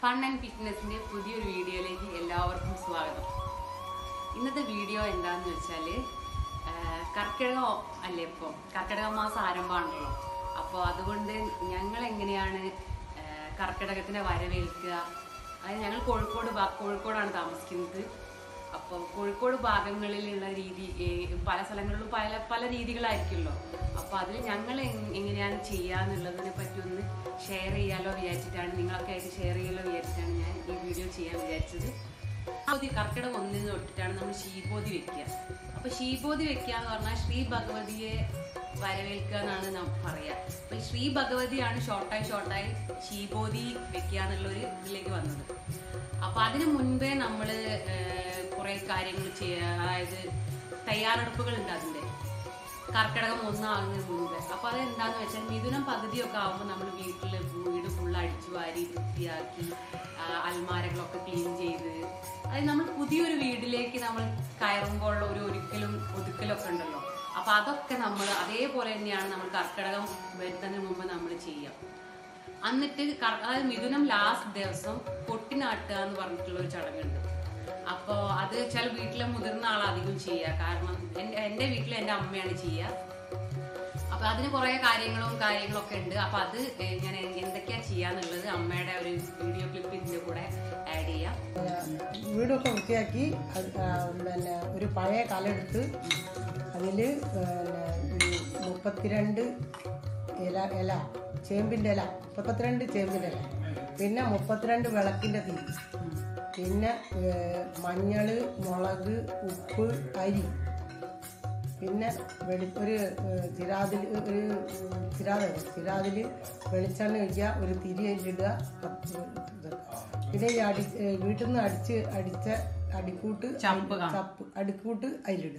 Fun and ഫിറ്റ്നസിന്റെ പുതിയൊരു വീഡിയോയിലേക്ക് എല്ലാവർക്കും സ്വാഗതം ഇന്നത്തെ വീഡിയോ എന്താന്ന് വെച്ചാൽ കർക്കിടകം അല്ലേ ഇപ്പോൾ കർക്കിടക മാസം ആരംഭമാണല്ലോ അപ്പോൾ അതുകൊണ്ട് ഞങ്ങൾ എങ്ങനെയാണ് ആ, കർക്കിടകത്തിനെ വരവേൽക്കുക അതായത് ഞങ്ങൾ കോഴിക്കോട് ഭാ- കോഴിക്കോടാണ് താമസിക്കുന്നത് അപ്പോൾ കോഴിക്കോട് ഭാഗങ്ങളിലുള്ള രീതി ഏ, പല സ്ഥലങ്ങളിലും പല പല രീതികളായിരിക്കുമല്ലോ അപ്പോൾ അതിൽ ഞങ്ങൾ എങ്- എങ്ങനെയാണ് ചെയ്യുക എന്നുള്ളതിനെ പറ്റി ഒന്ന് ഷെയർ ചെയ്യാലോ വിചാരിച്ചിട്ടാണ് നിങ്ങളൊക്കെ ആയിട്ട് ഷെയർ ചെയ്യാലോ വിചാരിച്ചിട്ടാണ് ഞാൻ ഈ വീഡിയോ ചെയ്യാൻ വിചാരിച്ചത് ശീബോധി കർക്കിടകം ഒന്നിന് തൊട്ടിട്ടാണ് നമ്മൾ ശീബോധി വെക്കുക അപ്പൊ ശീബോധി വെക്കുക എന്ന് പറഞ്ഞാൽ ശ്രീ ഭഗവതിയെ വരവേൽക്കുക എന്നാണ് നാം പറയാ അപ്പൊ ഈ ശ്രീ ഭഗവതിയാണ് ഷോർട്ടായി ഷോർട്ടായി ശീബോധി വെക്കുക എന്നുള്ള ഒരു ഇതിലേക്ക് വന്നത് അപ്പൊ അതിനു മുൻപേ നമ്മള് കുറെ കാര്യങ്ങൾ ചെയ്യുക അതായത് തയ്യാറെടുപ്പുകൾ ഉണ്ട് അതിന്റെ കർക്കിടകം ഒന്നാകുന്നതിന് മുൻപ് അപ്പൊ അത് എന്താന്ന് വെച്ചാൽ മിഥുനം പകുതിയൊക്കെ ആകുമ്പോൾ നമ്മൾ വീട്ടില് വീട് ഫുള്ള് അടിച്ചു വാരി വൃത്തിയാക്കി ആ, അൽമാരകളൊക്കെ ക്ലീൻ ചെയ്ത് അതായത് നമ്മൾ പുതിയൊരു വീട്ടിലേക്ക് നമ്മൾ കയറുമ്പോൾ ഒരു ഒരിക്കലും ഒതുക്കലൊക്കെ ഉണ്ടല്ലോ അപ്പൊ അതൊക്കെ നമ്മൾ അതേപോലെ തന്നെയാണ് നമ്മൾ കർക്കിടകം വരുന്നതിന് മുമ്പ് നമ്മൾ ചെയ്യുക എന്നിട്ട് കർ- അതായത് മിഥുനം ലാസ്റ്റ് ദിവസം പൊട്ടിനാട്ടുക എന്ന് പറഞ്ഞിട്ടുള്ള ഒരു ചടങ്ങുണ്ട് അപ്പോൾ അത് വെച്ചാൽ വീട്ടിലെ മുതിർന്ന ആൾ അധികം ചെയ്യുക കാരണം എൻ്റെ എൻ്റെ വീട്ടിൽ എൻ്റെ അമ്മയാണ് ചെയ്യുക അപ്പൊ അതിന് കുറെ കാര്യങ്ങളും കാര്യങ്ങളൊക്കെ ഉണ്ട് അപ്പൊ അത് ഏ, ഞാൻ എ- എന്തൊക്കെയാ ചെയ്യാന്നുള്ളത് അമ്മയുടെ ഒരു വീഡിയോ ക്ലിപ്പ് ഇതിന്റെ കൂടെ ആഡ് ചെയ്യാം വീടൊക്കെ വൃത്തിയാക്കി അത് ആ, പിന്നെ ഒരു പഴയ കലെടുത്ത് അതിൽ ഒരു മുപ്പത്തിരണ്ട് ഇല ഇല ചേമ്പിൻ്റെ ഇല മുപ്പത്തിരണ്ട് ചേമ്പിൻ്റെ ഇല പിന്നെ മുപ്പത്തിരണ്ട് വിളക്കിൻ്റെ തീ പിന്നെ മഞ്ഞൾ മുളക് ഉപ്പ് അരി പിന്നെ വെളി ഒരു ഏഹ്, തിരാതിൽ ഒരു തിരാത തിരാതിൽ വെളിച്ചെണ്ണ ഒഴിക്കുക ഒരു തിരി അതിലിടുക പത്ത് ഇത്. പിന്നെ ഈ അടി ഏഹ്, വീട്ടിൽ നിന്ന് അടിച്ച് അടിച്ച അടിക്കൂട്ട് ചപ്പ് കാണും ചപ്പ് അടിക്കൂട്ട് അതിലിടുക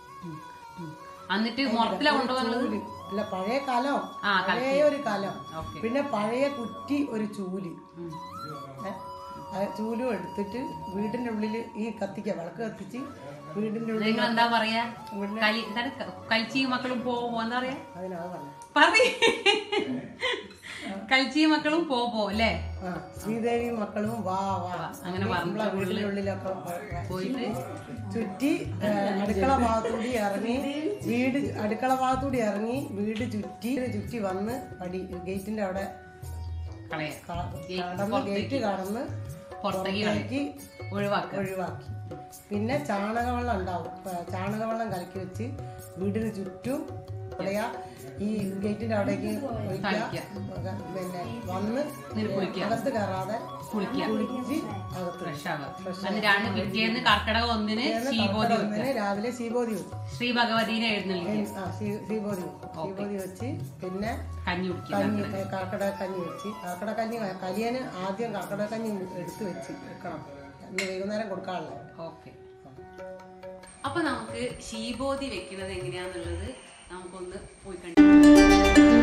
എന്നിട്ട് മുറത്തില കൊണ്ടുപോകുന്നത് ചൂല് അല്ല പഴയ കാലം ആ, പഴയ ഒരു കാലം ഓക്കെ പിന്നെ പഴയ കുറ്റി ഒരു ചൂല് ഏ, ആ ചൂലും എടുത്തിട്ട് വീടിന്റെ ഉള്ളിൽ ഈ കത്തിക്ക വിളക്ക് കത്തിച്ച് വീടിന്റെ ഉള്ളിൽ നിങ്ങൾ എന്താ പറയാ കലി എന്താണ് കളിച്ചിയും മക്കളും പോവോ എന്താ പറയാ അതിനാ പറഞ്ഞത് പറയ് കളിച്ചിയും മക്കളും പോ പോ അല്ലേ ആ ശ്രീദേവി മക്കളും വാ വാ അങ്ങനെ നമ്മളെ പറഞ്ഞിട്ട് വീടിന്റെ ഉള്ളിലൊക്കെ പോയിട്ട് ചുറ്റി ഏ, അടുക്കള ഭാഗത്തൂടി ഇറങ്ങി വീട് അടുക്കള ഭാഗത്തൂടി ഇറങ്ങി വീട് ചുറ്റി ചുറ്റി വന്ന് പടി ഗേറ്റിന്റെ അവിടെ കളയാ ക- കടന്ന് ഗേറ്റ് കടന്ന് പുറത്തേക്ക് കളയാ പുറത്തേക്ക് ഒഴിവാക്കുക ഒഴിവാക്കി പിന്നെ ചാണകവെള്ളം ഉണ്ടാവും ഇപ്പൊ ചാണകവെള്ളം കലക്കി വെച്ച് വീടിന് ചുറ്റും പറയാ ഈ ഗേറ്റിന്റെ അവിടേക്ക് ഒഴിക്കുക പിന്നെ വന്ന് അകത്ത് കയറാതെ കുളിക്കുക കുളിച്ച് അകത്ത് ഫ്രഷ് ആവുക എന്നിട്ടാണ് പിറ്റേന്ന് കർക്കിടക ഒന്നിന് ശീബോധി വെക്കുക അങ്ങനെ രാവിലെ ശീബോധി വെക്കും ശ്രീ ഭഗവതിനെ എഴുന്നള്ളിക്കുക ആ ശീ- ശീബോധി വെക്കും ശീബോധി വെച്ച് പിന്നെ കഞ്ഞി കുടിക്കുക കഞ്ഞി കർക്കിടക കഞ്ഞി വെച്ച് കർക്കിടക കഞ്ഞി കലിയന് ആദ്യം കർക്കിടക കഞ്ഞി എടുത്ത് വെച്ച് വെക്കണം ഇന്ന് വൈകുന്നേരം കൊടുക്കാനുള്ള ഓക്കെ അപ്പൊ നമുക്ക് ശീബോധി വെക്കുന്നത് എങ്ങനെയാന്നുള്ളത് നമുക്കൊന്ന് പോയി കണ്ടു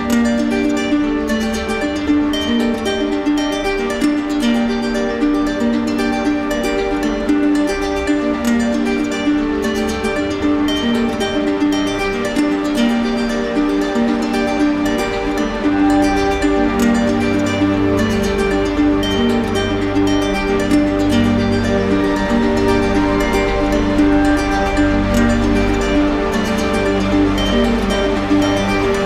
ആ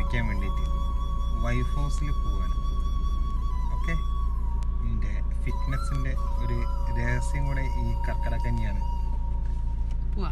കഴിക്കാൻ വേണ്ടിയിട്ട് വൈഫ് ഹൗസിൽ പോവാണ് ഓക്കെ എൻ്റെ ഫിറ്റ്നസിൻ്റെ ഒരു രഹസ്യം കൂടെ ഈ കർക്കടക്കഞ്ഞിയാണ് പോവാ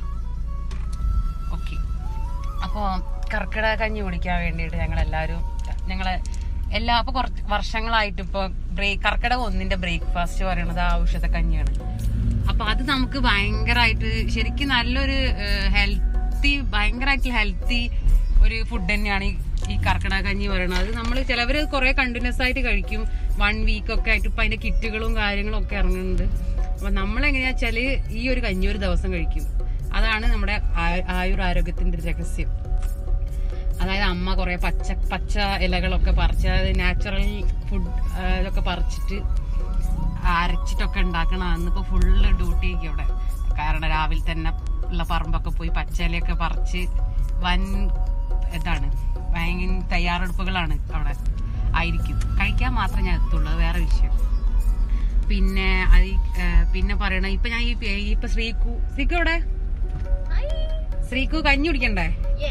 ഓക്കെ അപ്പോൾ കർക്കിടക കഞ്ഞി കുടിക്കാൻ വേണ്ടിയിട്ട് ഞങ്ങളെല്ലാവരും ഞങ്ങൾ എല്ലാ അപ്പോൾ കുറച്ച് വർഷങ്ങളായിട്ട് ഇപ്പോൾ ബ്രേക്ക് കർക്കിടക ഒന്നിൻ്റെ ബ്രേക്ക്ഫാസ്റ്റ് പറയണത് ആ ഔഷധ കഞ്ഞിയാണ് അപ്പോൾ അത് നമുക്ക് ഭയങ്കരമായിട്ട് ശരിക്കും നല്ലൊരു ഹെൽത്തി ഭയങ്കരമായിട്ടുള്ള ഹെൽത്തി ഒരു ഫുഡ് തന്നെയാണ് ഈ ഈ കർക്കിടക കഞ്ഞി പറയുന്നത് അത് നമ്മൾ ചിലവർ കുറേ കണ്ടിന്യൂസ് ആയിട്ട് കഴിക്കും വൺ വീക്ക് ഒക്കെ ആയിട്ട് ഇപ്പം അതിൻ്റെ കിറ്റുകളും കാര്യങ്ങളും ഒക്കെ ഇറങ്ങുന്നുണ്ട് അപ്പം നമ്മളെങ്ങനെയാ വെച്ചാല് ഈ ഒരു കഞ്ഞി ഒരു ദിവസം കഴിക്കും അതാണ് നമ്മുടെ ആ- ആയുർ ആരോഗ്യത്തിന്റെ ഒരു രഹസ്യം അതായത് അമ്മ കുറെ പച്ച പച്ച ഇലകളൊക്കെ പറിച്ച് അതായത് നാച്ചുറൽ ഫുഡ് ഇതൊക്കെ പറിച്ചിട്ട് അരച്ചിട്ടൊക്കെ ഉണ്ടാക്കണം അന്നിപ്പോ ഫുള്ള് ഡ്യൂട്ടിക്ക് അവിടെ കാരണം രാവിലെ തന്നെ ഉള്ള പറമ്പൊക്കെ പോയി പച്ച ഇലയൊക്കെ പറിച്ച് വൻ ഇതാണ് ഭയങ്കര തയ്യാറെടുപ്പുകളാണ് അവിടെ ആയിരിക്കും കഴിക്കാൻ മാത്രമേ ഞാൻ എത്തുള്ളൂ അത് വേറെ വിഷയം പിന്നെ അത് ഈ, ഏ, പിന്നെ പറയണ ഇപ്പൊ ഞാൻ ഈ പേ- ഇപ്പൊ ശ്രീകു ശ്രീകു എവിടെ ശ്രീകു കഞ്ഞി കുടിക്കണ്ടേ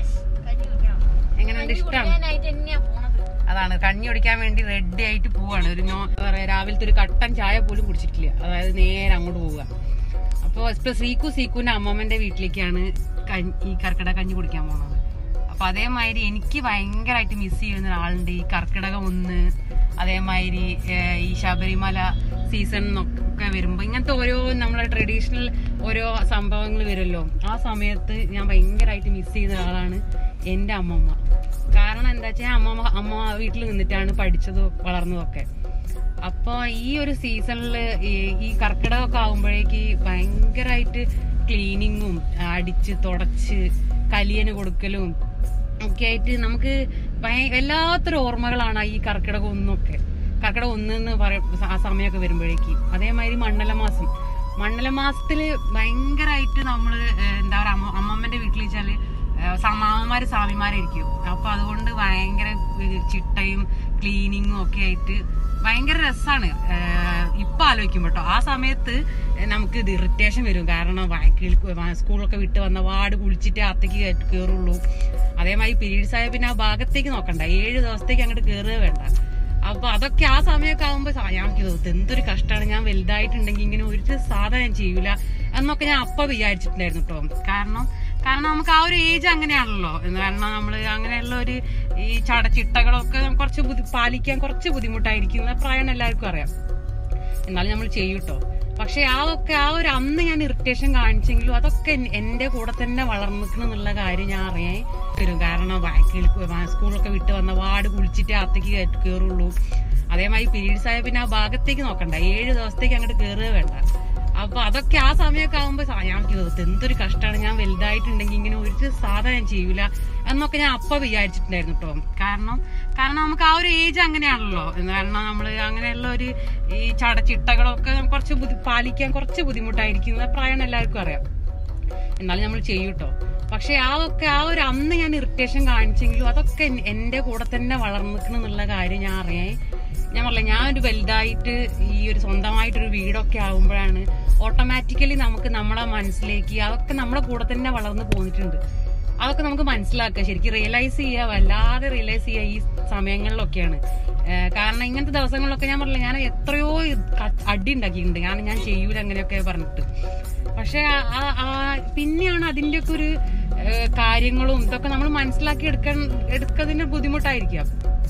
എങ്ങനെയുണ്ട് ഇഷ്ടമാണ് അതാണ് കഞ്ഞി കുടിക്കാൻ വേണ്ടി റെഡി ആയിട്ട് പോവാണ് ഒരു നോ എന്താ പറയാ രാവിലത്തെ ഒരു കട്ടൻ ചായ പോലും കുടിച്ചിട്ടില്ല അതായത് നേരെ അങ്ങോട്ട് പോവുക അപ്പോൾ ഇപ്പൊ ശ്രീകു ശ്രീകുവിന്റെ അമ്മമ്മന്റെ വീട്ടിലേക്കാണ് കഞ്ഞി- ഈ കർക്കിടക കഞ്ഞി കുടിക്കാൻ പോണത് അപ്പൊ അതേമാതിരി എനിക്ക് ഭയങ്കരമായിട്ട് മിസ് ചെയ്യുന്ന ഒരാളുണ്ട് ഈ കർക്കിടകം ഒന്ന് അതേമാതിരി ഏഹ്, ഈ ശബരിമല സീസൺ ഒക്കെ വരുമ്പോൾ ഇങ്ങനത്തെ ഓരോ നമ്മളെ ട്രഡീഷണൽ ഓരോ സംഭവങ്ങൾ വരുമല്ലോ ആ സമയത്ത് ഞാൻ ഭയങ്കരമായിട്ട് മിസ് ചെയ്യുന്ന ഒരാളാണ് എൻ്റെ അമ്മമ്മ കാരണം എന്താ വെച്ചാൽ അമ്മമ്മ അമ്മ വീട്ടിൽ നിന്നിട്ടാണ് പഠിച്ചതും വളർന്നതൊക്കെ അപ്പോൾ ഈ ഒരു സീസണിൽ ഈ കർക്കിടകമൊക്കെ ആകുമ്പോഴേക്ക് ഭയങ്കരമായിട്ട് ക്ലീനിങ്ങും അടിച്ച് തുടച്ച് കലിയന് കൊടുക്കലും ഒക്കെ ആയിട്ട് നമുക്ക് ഭയ- വല്ലാത്തൊരു ഓർമ്മകളാണ് ഈ കർക്കിടകം ഒന്നൊക്കെ കർക്കിടകം ഒന്ന് എന്ന് പറയും ആ സമയമൊക്കെ വരുമ്പോഴേക്ക് അതേമാതിരി മണ്ഡല മാസം മണ്ഡല മാസത്തില് ഭയങ്കരമായിട്ട് നമ്മള് ഏഹ്, എന്താ പറയാ അമ്മ അമ്മമ്മന്റെ വീട്ടിൽ വെച്ചാല് മാമന്മാര് സ്വാമിമാരായിരിക്കും അപ്പൊ അതുകൊണ്ട് ഭയങ്കര ഏഹ്, ചിട്ടയും ക്ലീനിങ്ങും ഒക്കെ ആയിട്ട് ഭയങ്കര രസമാണ് ഇപ്പൊ ആലോചിക്കും കേട്ടോ ആ സമയത്ത് നമുക്ക് ഇത് ഇറിറ്റേഷൻ വരും കാരണം വ- കിളി- വ- സ്കൂളൊക്കെ വിട്ട് വന്ന വാട് കുളിച്ചിട്ട് അകത്തേക്ക് കേ- കേറുള്ളൂ അതേമാതിരി പീരീഡ്സ് ആയ പിന്നെ ആ ഭാഗത്തേക്ക് നോക്കണ്ട ഏഴ് ദിവസത്തേക്ക് അങ്ങോട്ട് കയറുക വേണ്ട അപ്പൊ അതൊക്കെ ആ സമയമൊക്കെ ആകുമ്പോ സ- ഞാൻ തോന്നുന്നു എന്തൊരു കഷ്ടമാണ് ഞാൻ വലുതായിട്ടുണ്ടെങ്കിൽ ഇങ്ങനെ ഒരു സാധനം ഞാൻ ചെയ്യൂല എന്നൊക്കെ ഞാൻ അപ്പൊ വിചാരിച്ചിട്ടുണ്ടായിരുന്നു കേട്ടോ കാരണം കാരണം നമുക്ക് ആ ഒരു ഏജ് അങ്ങനെയാണല്ലോ എന്ന് കാരണം നമ്മൾ അങ്ങനെയുള്ള ഒരു ഈ ചടച്ചിട്ടകളൊക്കെ കുറച്ച് ബുദ്ധി പാലിക്കാൻ കുറച്ച് ബുദ്ധിമുട്ടായിരിക്കും എന്ന പ്രായം എല്ലാവർക്കും അറിയാം എന്നാലും നമ്മൾ ചെയ്യൂട്ടോ പക്ഷെ അതൊക്കെ ആ ഒരു അന്ന് ഞാൻ ഇറിറ്റേഷൻ കാണിച്ചെങ്കിലും അതൊക്കെ എൻ- എന്റെ കൂടെ തന്നെ വളർന്നിക്കണം എന്നുള്ള കാര്യം ഞാൻ അറിയാൻ വരും കാരണം വ- കിളി- വ- സ്കൂളൊക്കെ വിട്ട് വന്ന വാട് കുളിച്ചിട്ട് അകത്തേക്ക് കേ- കേറുള്ളൂ അതേമാതിരി പീരീഡ്സ് ആയ പിന്നെ ആ ഭാഗത്തേക്ക് നോക്കണ്ട ഏഴ് ദിവസത്തേക്ക് അങ്ങോട്ട് കയറുക വേണ്ട അപ്പൊ അതൊക്കെ ആ സമയമൊക്കെ ആകുമ്പോ സ- ഞാൻ തോന്നുന്നു എന്തൊരു കഷ്ടമാണ് ഞാൻ വലുതായിട്ടുണ്ടെങ്കിൽ ഇങ്ങനെ ഒരു സാധനം ഞാൻ ചെയ്യൂല എന്നൊക്കെ ഞാൻ അപ്പൊ വിചാരിച്ചിട്ടുണ്ടായിരുന്നു കേട്ടോ കാരണം കാരണം നമുക്ക് ആ ഒരു ഏജ് അങ്ങനെയാണല്ലോ എന്ന് കാരണം നമ്മൾ അങ്ങനെയുള്ള ഒരു ഈ ചടച്ചിട്ടകളൊക്കെ കുറച്ച് ബുദ്ധി പാലിക്കാൻ കുറച്ച് ബുദ്ധിമുട്ടായിരിക്കും എന്ന പ്രായം എല്ലാവർക്കും അറിയാം എന്നാലും നമ്മൾ ചെയ്യൂട്ടോ പക്ഷെ അതൊക്കെ ആ ഒരു അന്ന് ഞാൻ ഇറിറ്റേഷൻ കാണിച്ചെങ്കിലും അതൊക്കെ എൻ- എന്റെ കൂടെ തന്നെ വളർന്നിക്കണം എന്നുള്ള കാര്യം ഞാൻ അറിയാൻ ഞാൻ പറഞ്ഞില്ല ഞാൻ ഒരു വലുതായിട്ട് ഈ ഒരു സ്വന്തമായിട്ടൊരു വീടൊക്കെ ആകുമ്പോഴാണ് ഓട്ടോമാറ്റിക്കലി നമുക്ക് നമ്മളെ മനസ്സിലേക്ക് അതൊക്കെ നമ്മുടെ കൂടെ തന്നെ വളർന്നു പോന്നിട്ടുണ്ട് അതൊക്കെ നമുക്ക് മനസ്സിലാക്കുക ശരിക്കും റിയലൈസ് ചെയ്യുക വല്ലാതെ റിയലൈസ് ചെയ്യുക ഈ സമയങ്ങളിലൊക്കെയാണ് ഏഹ് കാരണം ഇങ്ങനത്തെ ദിവസങ്ങളിലൊക്കെ ഞാൻ പറഞ്ഞില്ല ഞാൻ എത്രയോ ക- അടി ഉണ്ടാക്കിയിട്ടുണ്ട് കാരണം ഞാൻ ചെയ്യൂല അങ്ങനെയൊക്കെ പറഞ്ഞിട്ട് പക്ഷെ ആ- ആ- ആ പിന്നെയാണ് അതിന്റെയൊക്കെ ഒരു ഏഹ് കാര്യങ്ങളും ഇതൊക്കെ നമ്മൾ മനസ്സിലാക്കി എടുക്കാൻ എടുക്കുന്നതിന് ബുദ്ധിമുട്ടായിരിക്കാം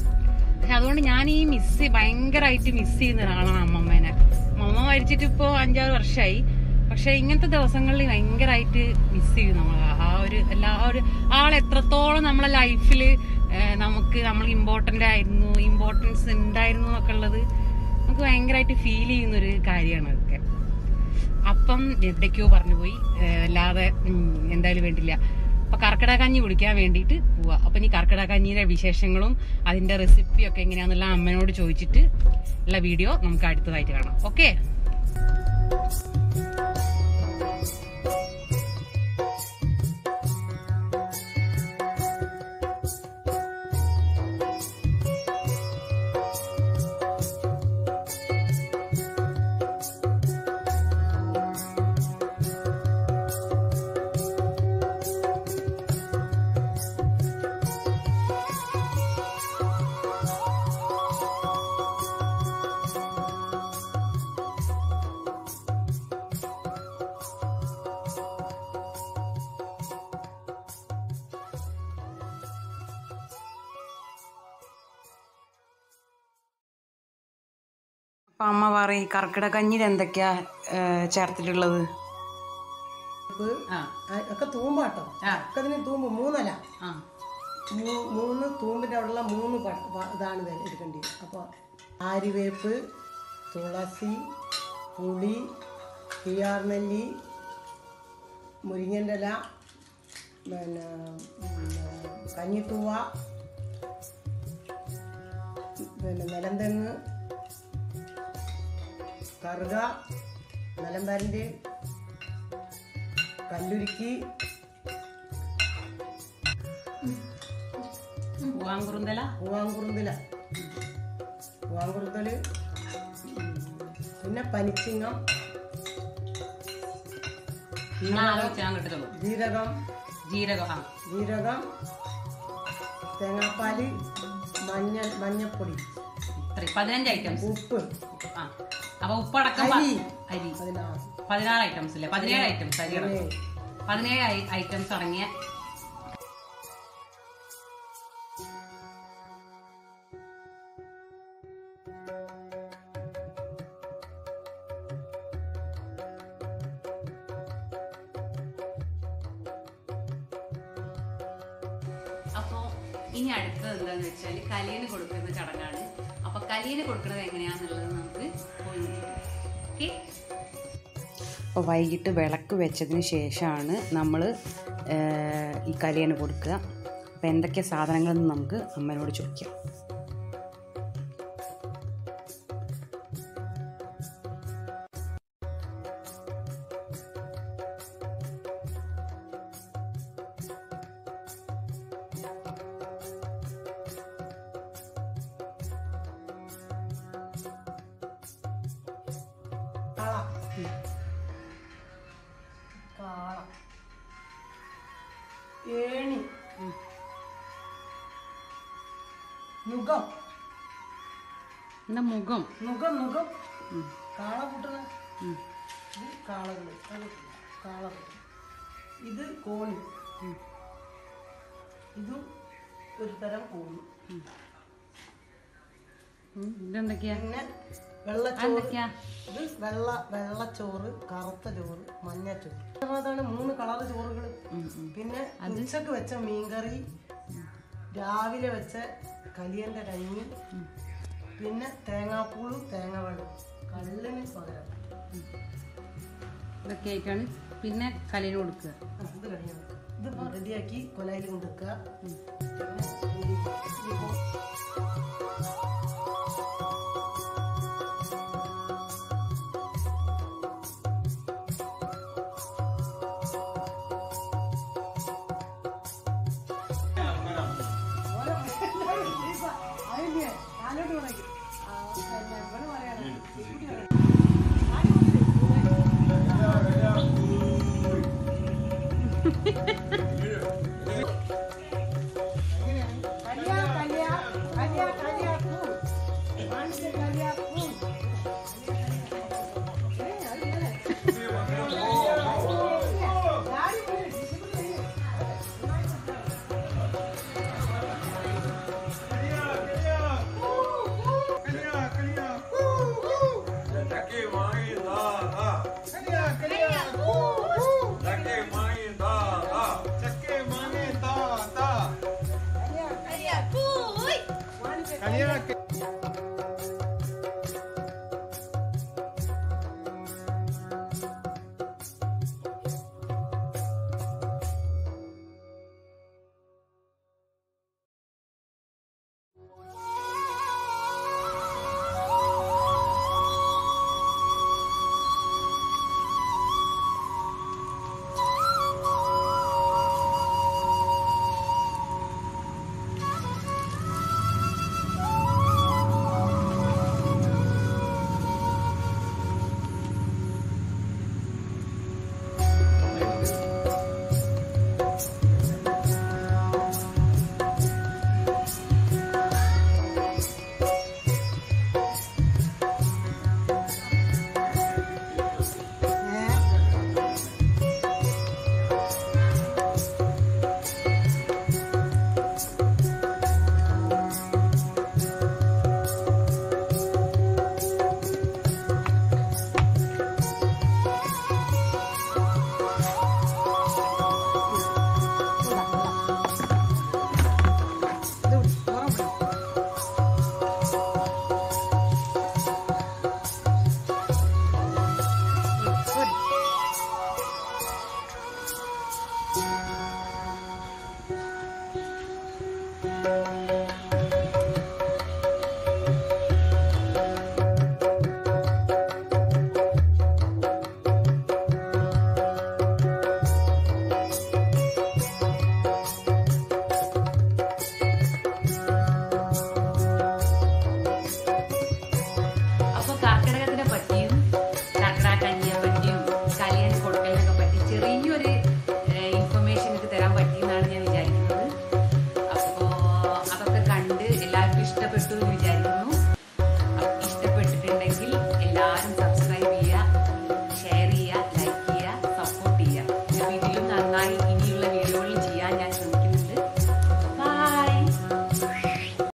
പക്ഷെ അതുകൊണ്ട് ഞാൻ ഈ മിസ് ഭയങ്കരമായിട്ട് മിസ് ചെയ്യുന്ന ഒരാളാണ് അമ്മമ്മേനെ അമ്മ മരിച്ചിട്ട് ഇപ്പോ അഞ്ചാറ് വർഷമായി പക്ഷെ ഇങ്ങനത്തെ ദിവസങ്ങളിൽ ഭയങ്കരമായിട്ട് മിസ് ചെയ്യും നമ്മൾ ആ ഒരു എല്ലാ ആ ഒരു ആൾ എത്രത്തോളം നമ്മളെ ലൈഫിൽ നമുക്ക് നമ്മൾ ഇമ്പോർട്ടന്റ് ആയിരുന്നു ഇമ്പോർട്ടൻസ് ഉണ്ടായിരുന്നു എന്നൊക്കെ ഉള്ളത് നമുക്ക് ഭയങ്കരമായിട്ട് ഫീൽ ചെയ്യുന്ന ഒരു കാര്യമാണ് അതൊക്കെ അപ്പം എവിടേക്കോ പറഞ്ഞു പോയി ഏഹ് അല്ലാതെ ഉം, എന്തായാലും വേണ്ടില്ല അപ്പൊ കർക്കിടക കഞ്ഞി കുടിക്കാൻ വേണ്ടിയിട്ട് പോവാ അപ്പൊ ഈ കർക്കിടക കഞ്ഞിയുടെ വിശേഷങ്ങളും അതിന്റെ റെസിപ്പി ഒക്കെ എങ്ങനെയാന്നുള്ള അമ്മനോട് ചോദിച്ചിട്ട് ഉള്ള വീഡിയോ നമുക്ക് അടുത്തതായിട്ട് കാണാം ഓക്കെ അപ്പം അമ്മ പറയും കർക്കിടക കഞ്ഞിയിൽ എന്തൊക്കെയാ ഏ, ചേർത്തിട്ടുള്ളത് ഉപ്പ് ആ ആ, ഒക്കെ തൂമ്പാട്ടോ ആ. ഒക്കെ ഇതിന് തൂമ്പ് മൂന്നല ആ മൂ- മൂന്ന് തൂമ്പിൻ്റെ അവിടെയുള്ള മൂന്ന് പ- പ- ഇതാണ് ഇത് എടുക്കേണ്ടത് അപ്പോൾ ആര്യവേപ്പ് തുളസി പുളി കിയാർനെല്ലി മുരിങ്ങൻ്റെ ഇല പിന്നെ ഉം, കഞ്ഞിത്തൂവ പിന്നെ നിലന്തെങ്ങ് കറുക നിലമ്പരൻ്റെ കല്ലുരുക്കി പൂവാങ്കുറുന്തല പൂവാങ്കുറുന്തില പൂവാങ്കുറുന്തല് പിന്നെ പനിച്ചിങ്ങം ആലോചിച്ചാൽ കിട്ടുള്ളൂ ജീരകം ജീരകം ആ ജീരകം തേങ്ങാപ്പാല് മഞ്ഞൾ മഞ്ഞപ്പൊടി ഇത്രയും പതിനഞ്ച് ഐറ്റംസ് ഉപ്പ് ആ അപ്പൊ ഉപ്പടക്കം പ- അരി. അരി അതിനാറ് പതിനാറ് ഐറ്റംസ് അല്ലേ പതിനേഴ് ഐറ്റംസ് അരി അടക്കം പതിനേഴ്. പതിനേഴ് ഐറ്റംസ് അടങ്ങിയ അപ്പോ ഇനി അടുത്തത് എന്താന്ന് വെച്ചാൽ കലീന് കൊടുക്കുന്ന ചടങ്ങാണ് അപ്പൊ കലീന് കൊടുക്കുന്നത് എങ്ങനെയാന്നുള്ളത് നമുക്ക് പോയി ഓക്കെ അപ്പോൾ വൈകിട്ട് വിളക്ക് വെച്ചതിന് ശേഷമാണ് നമ്മൾ ഈ കലിയന് കൊടുക്കുക അപ്പോൾ എന്തൊക്കെ സാധനങ്ങളെന്ന് നമുക്ക് അമ്മനോട് ചോദിക്കാം കാള കാള ഏണി നുകം എന്താ മുഖം നുകം നുകം കാള കൂട്ടുക ഇത് കാളകള് അത് കാള കൂട്ടുക. ഇത് കോണി ഇതും ഒരു തരം കോണി ഇതെന്തൊക്കെയാ പിന്നെ വെള്ളച്ചോറ് എന്തൊക്കെയാ ഇത് വെള്ള വെള്ളച്ചോറ് കറുത്ത ചോറ് മഞ്ഞച്ചോറ് അതാണ് മൂന്ന് കളർ ചോറുകൾ പിന്നെ ഉച്ചക്ക് വെച്ച മീൻകറി രാവിലെ വെച്ച കലിയന്റെ കഞ്ഞി പിന്നെ തേങ്ങാപ്പൂളും തേങ്ങ വെള്ളം കള്ളിന് പകരം ഇതൊക്കെ ആയിട്ടാണ് പിന്നെ കലീന് കൊടുക്കുക ആ, ഇത് കഴിഞ്ഞു ഇതിപ്പോ റെഡിയാക്കി കൊലയിൽ കൊണ്ടുവെക്കുക പിന്നെ ഇതിപ്പോ അതില്ലേ കാലോട്ട് പറയും ഇവിടെ പറയണം കല്യാ കല്യാ കല്യാ കല്യാ പൂ മാണിക്യ കല്യാ പൂ കലിയാ